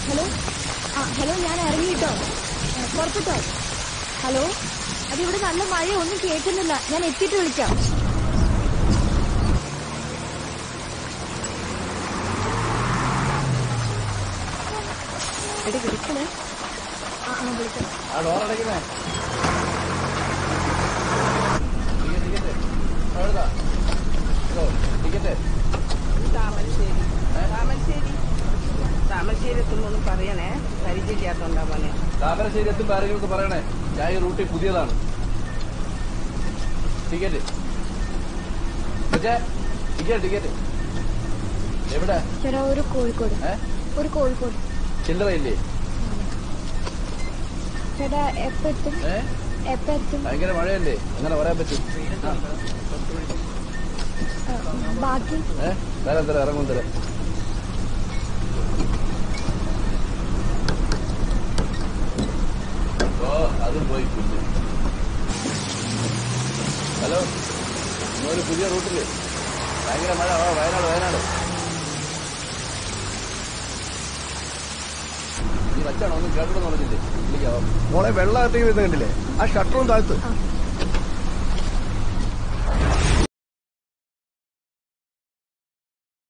Hello ആ hello ഞാൻ ഇറങ്ങിയിട്ടോ ആ, പുറത്തിട്ടോ ഹലോ അത് ഇവിടെ നല്ല മഴ ഒന്നും കേൾക്കുന്നില്ല ഞാൻ എത്തിയിട്ട് വിളിക്കാം എടി വിളിക്കണേ ആ ആ വിളിക്കാം ആ ഡോർ അടയ്ക്കുന്നേ ടിക്കറ്റ് ടിക്കറ്റ് എവിടുന്നാ ഇതോ ടിക്കറ്റ് താമരശ്ശേരി താമരശ്ശേരി താമരശ്ശേരി എത്തുമ്പോന്ന് പറയണേ പരിചയമില്ലാത്തോണ്ടാ മോനെ താമരശ്ശേരി എത്തുമ്പോൾ ആരെങ്കിലും പറയണേ ഞാൻ ഈ റൂട്ടിൽ പുതിയതാണ് ടിക്കറ്റ് പക്ഷേ ടിക്കറ്റ് ടിക്കറ്റ് എവിടെ ചേട്ടാ ഒരു കോഴിക്കോട് ഏ ഒരു കോഴിക്കോട് ചില്ലറയില്ലേ ചേട്ടാ എപ്പോ എത്തും ഏ എപ്പോ എത്തും ഭയങ്കര മഴയല്ലേ അങ്ങനെ പറയാൻ പറ്റും ആ. ആ, ബാക്കി ഏ തരാം തരാം ഇറങ്ങും തരാം ഓ അതും പോയി കുഞ്ഞ് ഹലോ ഒരു പുതിയ റൂട്ടില് ഭയങ്കര മഴ ഓ വയനാട് വയനാട് നീ വച്ചാണോ ഒന്നും കേട്ടോ പറഞ്ഞില്ലേ വിളിക്കാവോ മോളെ വെള്ളം എത്തി വരുന്ന കണ്ടില്ലേ ആ ഷട്ടറും താഴ്ത്ത് ആ